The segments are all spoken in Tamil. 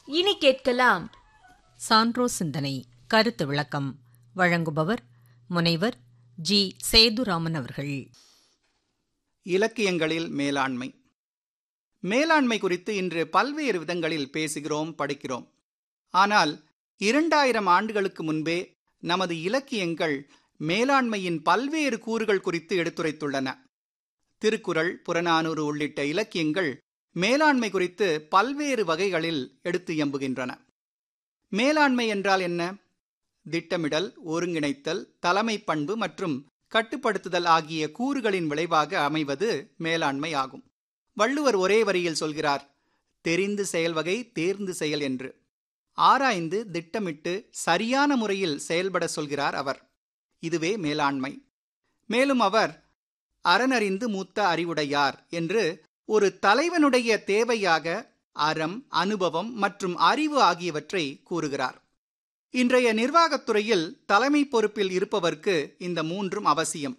இனி கேட்கலாம் சான்றோ சிந்தனை கருத்து விளக்கம் வழங்குபவர் முனைவர் ஜி சேதுராமன் அவர்கள் இலக்கியங்களில் மேலாண்மை மேலாண்மை குறித்து இன்று பல்வேறு விதங்களில் பேசுகிறோம் படிக்கிறோம் ஆனால் இரண்டாயிரம் ஆண்டுகளுக்கு முன்பே நமது இலக்கியங்கள் மேலாண்மையின் பல்வேறு கூறுகள் குறித்து எடுத்துரைத்துள்ளன திருக்குறள் புறநானூறு உள்ளிட்ட இலக்கியங்கள் மேலாண்மை குறித்து பல்வேறு வகைகளில் எடுத்து எம்புகின்றன மேலாண்மை என்றால் என்ன திட்டமிடல் ஒருங்கிணைத்தல் தலைமை பண்பு மற்றும் கட்டுப்படுத்துதல் ஆகிய கூறுகளின் விளைவாக அமைவது மேலாண்மை ஆகும் வள்ளுவர் ஒரே வரியில் சொல்கிறார் தெரிந்து செயல்வகை தேர்ந்து செயல் என்று ஆராய்ந்து திட்டமிட்டு சரியான முறையில் செயல்பட சொல்கிறார் அவர் இதுவே மேலாண்மை மேலும் அவர் அறனறிந்து மூத்த அறிவுடையார் என்று ஒரு தலைவனுடைய தேவையாக அறம் அனுபவம் மற்றும் அறிவு ஆகியவற்றை கூறுகிறார் இன்றைய நிர்வாகத்துறையில் தலைமை பொறுப்பில் இருப்பவர்க்கு இந்த மூன்றும் அவசியம்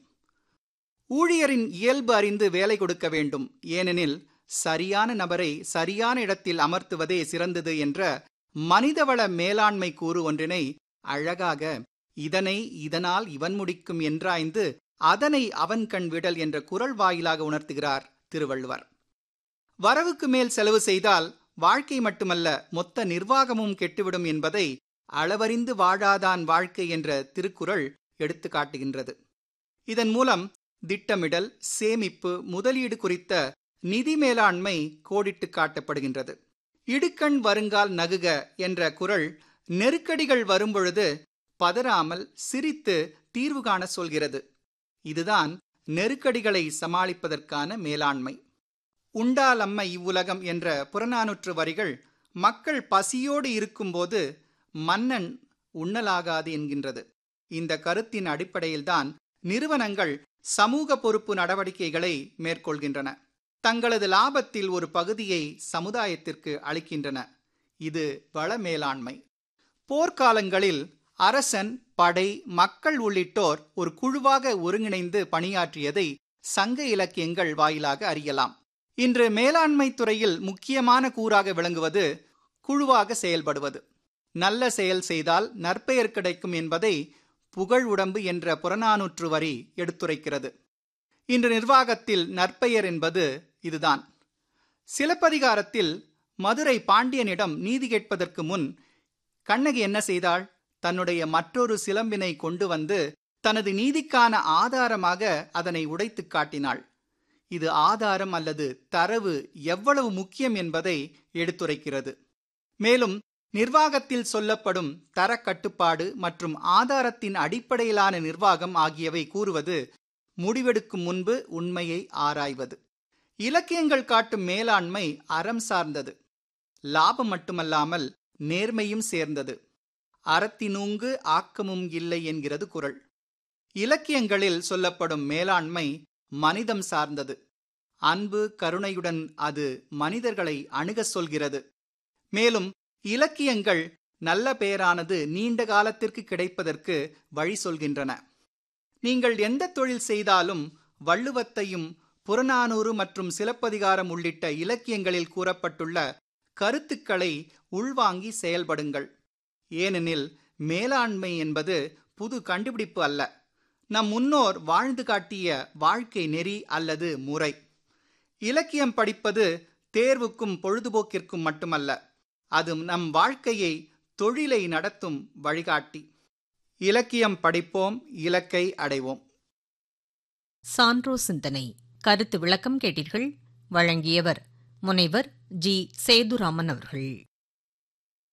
ஊழியரின் இயல்பு அறிந்து வேலை கொடுக்க வேண்டும் ஏனெனில் சரியான நபரை சரியான இடத்தில் அமர்த்துவதே சிறந்தது என்ற மனிதவள மேலாண்மை கூறு ஒன்றினை அழகாக இதனை இதனால் இவன் முடிக்கும் என்றாய்ந்து அதனை அவன் கண் விடல் என்ற குரல் வாயிலாக உணர்த்துகிறார் திருவள்ளுவர் வரவுக்கு மேல் செலவு செய்தால் வாழ்க்கை மட்டுமல்ல மொத்த நிர்வாகமும் கெட்டுவிடும் என்பதை அளவறிந்து வாழாதான் வாழ்க்கை என்ற திருக்குறள் எடுத்து காட்டுகின்றது இதன் மூலம் திட்டமிடல் சேமிப்பு முதலீடு குறித்த நிதி மேலாண்மை கோடிட்டு காட்டப்படுகின்றது இடுக்கண் வருங்கால் நகுக என்ற குரல் நெருக்கடிகள் வரும்பொழுது பதறாமல் சிரித்து தீர்வு காண சொல்கிறது இதுதான் நெருக்கடிகளை சமாளிப்பதற்கான மேலாண்மை உண்டாலம்ம இவ்வுலகம் என்ற புறநானூற்று வரிகள் மக்கள் பசியோடு இருக்கும்போது மன்னன் உண்ணலாகாது என்கின்றது இந்த கருத்தின் அடிப்படையில்தான் நிறுவனங்கள் சமூக பொறுப்பு நடவடிக்கைகளை மேற்கொள்கின்றன தங்களது லாபத்தில் ஒரு பகுதியை சமுதாயத்திற்கு அளிக்கின்றன இது வள மேலாண்மை போர்க்காலங்களில் அரசன் படை மக்கள் உள்ளிட்டோர் ஒரு குழுவாக ஒருங்கிணைந்து பணியாற்றியதை சங்க இலக்கியங்கள் வாயிலாக அறியலாம் இன்று மேலாண்மை துறையில் முக்கியமான கூறாக விளங்குவது குழுவாக செயல்படுவது நல்ல செயல் செய்தால் நற்பெயர் கிடைக்கும் என்பதை புகழ் உடம்பு என்ற புறநானூற்று வரி எடுத்துரைக்கிறது இன்று நிர்வாகத்தில் நற்பெயர் என்பது இதுதான் சிலப்பதிகாரத்தில் மதுரை பாண்டியனிடம் நீதி கேட்பதற்கு முன் கண்ணகி என்ன செய்தாள் தன்னுடைய மற்றொரு சிலம்பினை கொண்டு வந்து தனது நீதிக்கான ஆதாரமாக அதனை உடைத்து காட்டினாள் இது ஆதாரம் அல்லது தரவு எவ்வளவு முக்கியம் என்பதை எடுத்துரைக்கிறது மேலும் நிர்வாகத்தில் சொல்லப்படும் தர கட்டுப்பாடு மற்றும் ஆதாரத்தின் அடிப்படையிலான நிர்வாகம் ஆகியவை கூறுவது முடிவெடுக்கும் முன்பு உண்மையை ஆராய்வது இலக்கியங்கள் காட்டும் மேலாண்மை அறம் சார்ந்தது லாபம் மட்டுமல்லாமல் நேர்மையும் சேர்ந்தது அறத்தினூங்கு ஆக்கமும் இல்லை என்கிறது குரல் இலக்கியங்களில் சொல்லப்படும் மேலாண்மை மனிதம் சார்ந்தது அன்பு கருணையுடன் அது மனிதர்களை அணுக சொல்கிறது மேலும் இலக்கியங்கள் நல்ல பெயரானது நீண்ட காலத்திற்கு கிடைப்பதற்கு வழி சொல்கின்றன நீங்கள் எந்த தொழில் செய்தாலும் வள்ளுவத்தையும் புறநானூறு மற்றும் சிலப்பதிகாரம் உள்ளிட்ட இலக்கியங்களில் கூறப்பட்டுள்ள கருத்துக்களை உள்வாங்கி செயல்படுங்கள் ஏனெனில் மேலாண்மை என்பது புது கண்டுபிடிப்பு அல்ல நம் முன்னோர் வாழ்ந்து காட்டிய வாழ்க்கை நெறி அல்லது முறை இலக்கியம் படிப்பது தேர்வுக்கும் பொழுதுபோக்கிற்கும் மட்டுமல்ல அது நம் வாழ்க்கையை தொழிலை நடத்தும் வழிகாட்டி இலக்கியம் படிப்போம் இலக்கை அடைவோம் சான்றோ சிந்தனை கருத்து விளக்கம் கேட்டீர்கள் வழங்கியவர் முனைவர் ஜி சேதுராமன் அவர்கள்